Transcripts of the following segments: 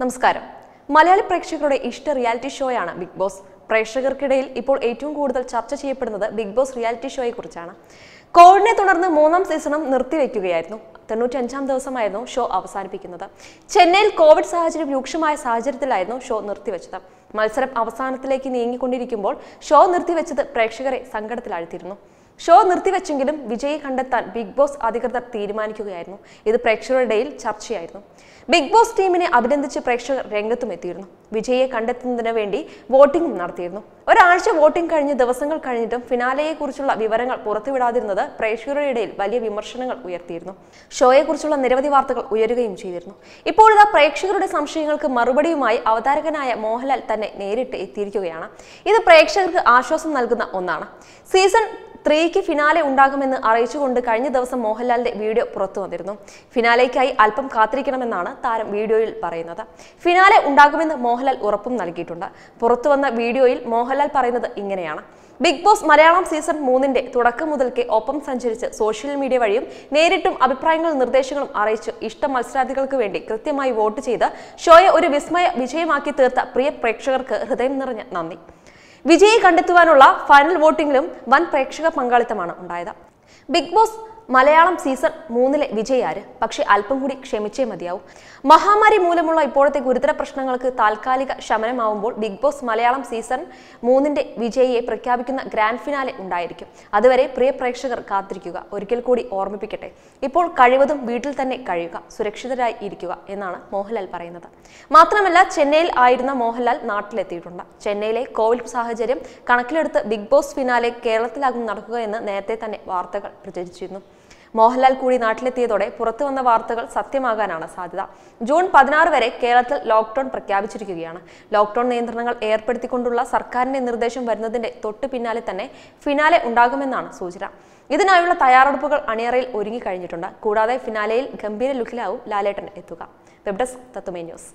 നമസ്കാരം മലയാളി പ്രേക്ഷകരുടെ ഇഷ്ട റിയാലിറ്റി ഷോയാണ് ബിഗ് ബോസ് പ്രേക്ഷകർക്കിടയിൽ ഇപ്പോൾ ഏറ്റവും കൂടുതൽ ചർച്ച ചെയ്യപ്പെടുന്നത് ബിഗ് ബോസ് റിയാലിറ്റി ഷോയെ കുറിച്ചാണ് കോവിഡിനെ തുടർന്ന് മൂന്നാം സീസണും നിർത്തിവെക്കുകയായിരുന്നു തൊണ്ണൂറ്റഞ്ചാം ദിവസമായിരുന്നു ഷോ അവസാനിപ്പിക്കുന്നത് ചെന്നൈയിൽ കോവിഡ് സാഹചര്യം രൂക്ഷമായ സാഹചര്യത്തിലായിരുന്നു ഷോ നിർത്തിവെച്ചത് മത്സരം അവസാനത്തിലേക്ക് നീങ്ങിക്കൊണ്ടിരിക്കുമ്പോൾ ഷോ നിർത്തിവെച്ചത് പ്രേക്ഷകരെ സങ്കടത്തിലാഴ്ത്തിയിരുന്നു ഷോ നിർത്തിവെച്ചെങ്കിലും വിജയി കണ്ടെത്താൻ ബിഗ് ബോസ് അധികൃതർ തീരുമാനിക്കുകയായിരുന്നു ഇത് പ്രേക്ഷകരുടെ ഇടയിൽ ചർച്ചയായിരുന്നു ബിഗ് ബോസ് ടീമിനെ അഭിനന്ദിച്ച് പ്രേക്ഷകർ രംഗത്തും എത്തിയിരുന്നു വിജയിയെ കണ്ടെത്തുന്നതിന് വേണ്ടി വോട്ടിംഗും നടത്തിയിരുന്നു ഒരാഴ്ച വോട്ടിംഗ് കഴിഞ്ഞ് ദിവസങ്ങൾ കഴിഞ്ഞിട്ടും ഫിനാലയെക്കുറിച്ചുള്ള വിവരങ്ങൾ പുറത്തുവിടാതിരുന്നത് പ്രേക്ഷകരുടെ ഇടയിൽ വലിയ വിമർശനങ്ങൾ ഉയർത്തിയിരുന്നു ഷോയെക്കുറിച്ചുള്ള നിരവധി വാർത്തകൾ ഉയരുകയും ചെയ്തിരുന്നു ഇപ്പോഴിതാ പ്രേക്ഷകരുടെ സംശയങ്ങൾക്ക് മറുപടിയുമായി അവതാരകനായ മോഹൻലാൽ തന്നെ നേരിട്ട് എത്തിയിരിക്കുകയാണ് ഇത് പ്രേക്ഷകർക്ക് ആശ്വാസം നൽകുന്ന ഒന്നാണ് സീസൺ ത്രീക്ക് ഫിനാലെ ഉണ്ടാകുമെന്ന് അറിയിച്ചുകൊണ്ട് കഴിഞ്ഞ ദിവസം മോഹൻലാലിന്റെ വീഡിയോ പുറത്തു വന്നിരുന്നു ഫിനാലേക്കായി അല്പം കാത്തിരിക്കണമെന്നാണ് താരം വീഡിയോയിൽ പറയുന്നത് ഫിനാലെ ഉണ്ടാകുമെന്ന് മോഹൻലാൽ ഉറപ്പും നൽകിയിട്ടുണ്ട് പുറത്തു വന്ന വീഡിയോയിൽ മോഹൻലാൽ പറയുന്നത് ഇങ്ങനെയാണ് ബിഗ് ബോസ് മലയാളം സീസൺ മൂന്നിന്റെ തുടക്കം മുതൽക്കേ ഒപ്പം സഞ്ചരിച്ച് സോഷ്യൽ മീഡിയ വഴിയും നേരിട്ടും അഭിപ്രായങ്ങളും നിർദ്ദേശങ്ങളും അറിയിച്ച് ഇഷ്ട മത്സരാർത്ഥികൾക്ക് വേണ്ടി കൃത്യമായി വോട്ട് ചെയ്ത് ഷോയെ ഒരു വിസ്മയ വിജയമാക്കി തീർത്ത പ്രിയ പ്രേക്ഷകർക്ക് ഹൃദയം നിറഞ്ഞ നന്ദി വിജയി കണ്ടെത്തുവാനുള്ള ഫൈനൽ വോട്ടിംഗിലും വൻ പ്രേക്ഷക പങ്കാളിത്തമാണ് ഉണ്ടായത് ബിഗ് ബോസ് മലയാളം സീസൺ മൂന്നിലെ വിജയ് ആര് പക്ഷെ അല്പം കൂടി ക്ഷമിച്ചേ മതിയാവും മഹാമാരി മൂലമുള്ള ഇപ്പോഴത്തെ ഗുരുതര പ്രശ്നങ്ങൾക്ക് താൽക്കാലിക ശമനമാവുമ്പോൾ ബിഗ് ബോസ് മലയാളം സീസൺ മൂന്നിന്റെ വിജയിയെ പ്രഖ്യാപിക്കുന്ന ഗ്രാൻഡ് ഫിനാലെ ഉണ്ടായിരിക്കും അതുവരെ പ്രിയ പ്രേക്ഷകർ കാത്തിരിക്കുക ഒരിക്കൽ കൂടി ഓർമ്മിപ്പിക്കട്ടെ ഇപ്പോൾ കഴിവതും വീട്ടിൽ തന്നെ കഴിയുക സുരക്ഷിതരായി ഇരിക്കുക എന്നാണ് മോഹൻലാൽ പറയുന്നത് മാത്രമല്ല ചെന്നൈയിൽ ആയിരുന്ന മോഹൻലാൽ നാട്ടിലെത്തിയിട്ടുണ്ട് ചെന്നൈയിലെ കോവിഡ് സാഹചര്യം കണക്കിലെടുത്ത് ബിഗ് ബോസ് ഫിനാലെ കേരളത്തിലാകും നടക്കുക എന്ന് നേരത്തെ തന്നെ വാർത്തകൾ പ്രചരിച്ചിരുന്നു മോഹൻലാൽ കൂടി നാട്ടിലെത്തിയതോടെ പുറത്തു വന്ന വാർത്തകൾ സത്യമാകാനാണ് സാധ്യത ജൂൺ പതിനാറ് വരെ കേരളത്തിൽ ലോക്ക്ഡൌൺ പ്രഖ്യാപിച്ചിരിക്കുകയാണ് ലോക്ക്ഡൌൺ നിയന്ത്രണങ്ങൾ ഏർപ്പെടുത്തിക്കൊണ്ടുള്ള സർക്കാരിന്റെ നിർദ്ദേശം വരുന്നതിന്റെ തൊട്ടു പിന്നാലെ തന്നെ ഫിനാലെ ഉണ്ടാകുമെന്നാണ് സൂചന ഇതിനായുള്ള തയ്യാറെടുപ്പുകൾ അണിയറയിൽ ഒരുങ്ങിക്കഴിഞ്ഞിട്ടുണ്ട് കൂടാതെ ഫിനാലെയിൽ ഗംഭീര ലുക്കിലാവും ലാലേട്ടൻ എത്തുക വെബ് ഡെസ്ക് തത്തുമേ ന്യൂസ്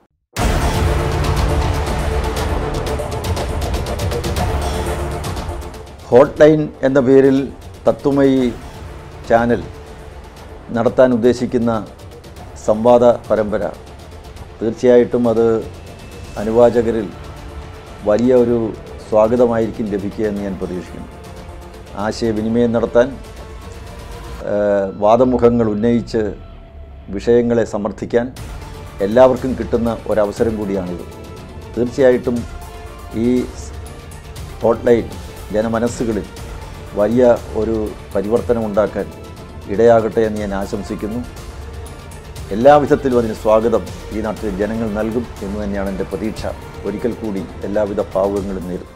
ഹോട്ട് ലൈൻ എന്ന പേരിൽ തത്വമയി ചാനൽ നടത്താൻ ഉദ്ദേശിക്കുന്ന സംവാദ പരമ്പര തീർച്ചയായിട്ടും അത് അനുവാചകരിൽ വലിയ ഒരു സ്വാഗതമായിരിക്കും ലഭിക്കുക എന്ന് ഞാൻ പ്രതീക്ഷിക്കുന്നു ആശയവിനിമയം നടത്താൻ ഏഹ്, വാദമുഖങ്ങൾ ഉന്നയിച്ച് വിഷയങ്ങളെ സമർത്ഥിക്കാൻ എല്ലാവർക്കും കിട്ടുന്ന ഒരവസരം കൂടിയാണിത് തീർച്ചയായിട്ടും ഈ ഹോട്ട്ലൈൻ ജനമനസ്സുകളിൽ വലിയ ഒരു പരിവർത്തനം ഉണ്ടാക്കാൻ ഇടയാകട്ടെ എന്ന് ഞാൻ ആശംസിക്കുന്നു എല്ലാവിധത്തിലും അതിന് സ്വാഗതം ഈ നാട്ടിലെ ജനങ്ങൾ നൽകും എന്ന് തന്നെയാണ് എൻ്റെ പ്രതീക്ഷ ഒരിക്കൽ കൂടി എല്ലാവിധ ഭാവുകങ്ങളും നേരും